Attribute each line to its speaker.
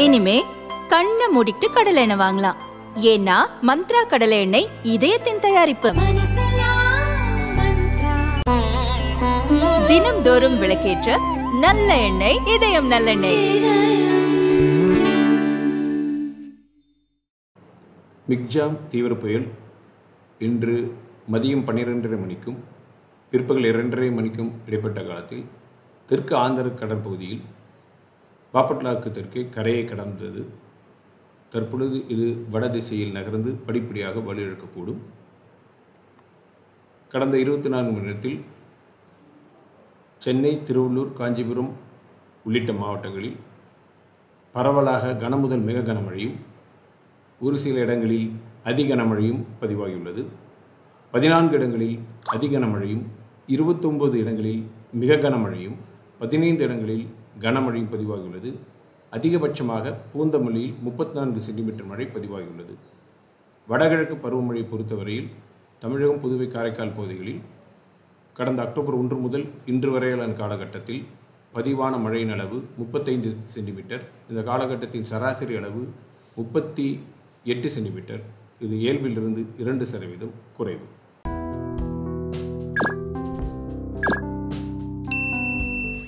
Speaker 1: இனிமே கண்ணை மூடிட்டு கடலை எண்ணெய் வாங்கலாம் ஏன்னா மந்த்ரா கடலை எண்ணெய் இதயத்தின் தயாரிப்பு தினம்தோறும் விளக்கேற்ற நல்ல எண்ணெய் இதயம் நல்லெண்ணெய்
Speaker 2: மிக்ஜாம் தீவிர புயல் இன்று மதியம் பன்னிரெண்டரை மணிக்கும் பிற்பகல் இரண்டரை மணிக்கும் இடைப்பட்ட காலத்தில் தெற்கு ஆந்திர கடற்பகுதியில் பாப்பட்லாக்கு தெற்கே கரையை கடந்தது தற்பொழுது இது வட திசையில் நகர்ந்து படிப்படியாக வலுவிழக்கக்கூடும் கடந்த இருபத்தி நான்கு மணி நேரத்தில் சென்னை திருவள்ளூர் காஞ்சிபுரம் உள்ளிட்ட மாவட்டங்களில் பரவலாக கனமுதல் மிக கனமழையும் ஒரு சில இடங்களில் அதி கனமழையும் பதிவாகியுள்ளது பதினான்கு இடங்களில் அதி கனமழையும் இருபத்தொன்பது இடங்களில் மிக கனமழையும் பதினைந்து இடங்களில் கனமழையும் பதிவாகியுள்ளது அதிகபட்சமாக பூந்தமல்லியில் முப்பத்தி நான்கு சென்டிமீட்டர் மழை பதிவாகியுள்ளது வடகிழக்கு பருவமழை பொறுத்தவரையில் தமிழகம் புதுவை காரைக்கால் பகுதிகளில் கடந்த அக்டோபர் ஒன்று முதல் இன்று வரையிலான காலகட்டத்தில் பதிவான மழையின் அளவு முப்பத்தைந்து சென்டிமீட்டர் இந்த காலகட்டத்தின் சராசரி அளவு முப்பத்தி எட்டு சென்டிமீட்டர் இது இயல்பிலிருந்து இரண்டு சதவீதம் குறைவு